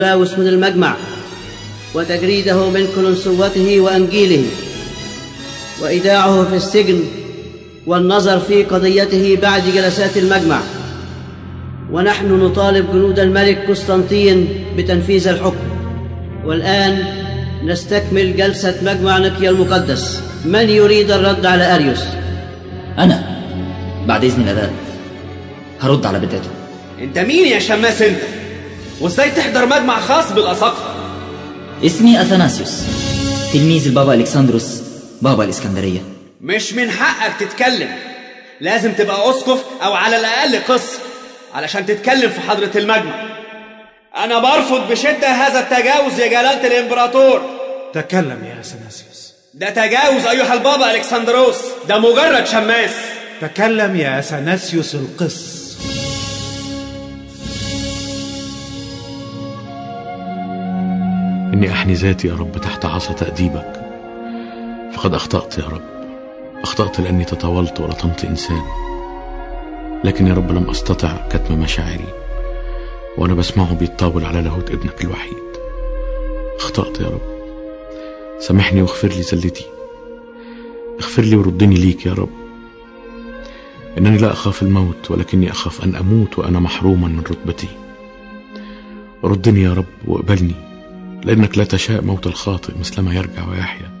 باوس من المجمع وتجريده من كلنسوته وأنجيله وإيداعه في السجن والنظر في قضيته بعد جلسات المجمع ونحن نطالب جنود الملك قسطنطين بتنفيذ الحكم والآن نستكمل جلسة مجمع نقيا المقدس من يريد الرد على أريوس أنا بعد إذن الآباء هرد على بدعته انت مين يا شماس انت وازاي تحضر مجمع خاص بالاساقفه اسمي أثناسيوس تلميذ البابا ألكسندروس بابا الإسكندرية مش من حقك تتكلم لازم تبقى اسقف او على الاقل قس علشان تتكلم في حضره المجمع انا برفض بشده هذا التجاوز يا جلاله الامبراطور تكلم يا اثناسيوس ده تجاوز ايها البابا الكسندروس ده مجرد شماس تكلم يا اثناسيوس القس إني أحني ذاتي يا رب تحت عصا تأديبك فقد أخطأت يا رب أخطأت لأني تطاولت ولطمت إنسان لكن يا رب لم أستطع كتم مشاعري وأنا بسمعه بيتطاول على لاهوت ابنك الوحيد أخطأت يا رب سامحني واغفر لي زلتي اغفر لي وردني ليك يا رب إنني لا أخاف الموت ولكني أخاف أن أموت وأنا محروما من رتبتي ردني يا رب واقبلني لأنك لا تشاء موت الخاطئ مثلما يرجع ويحيا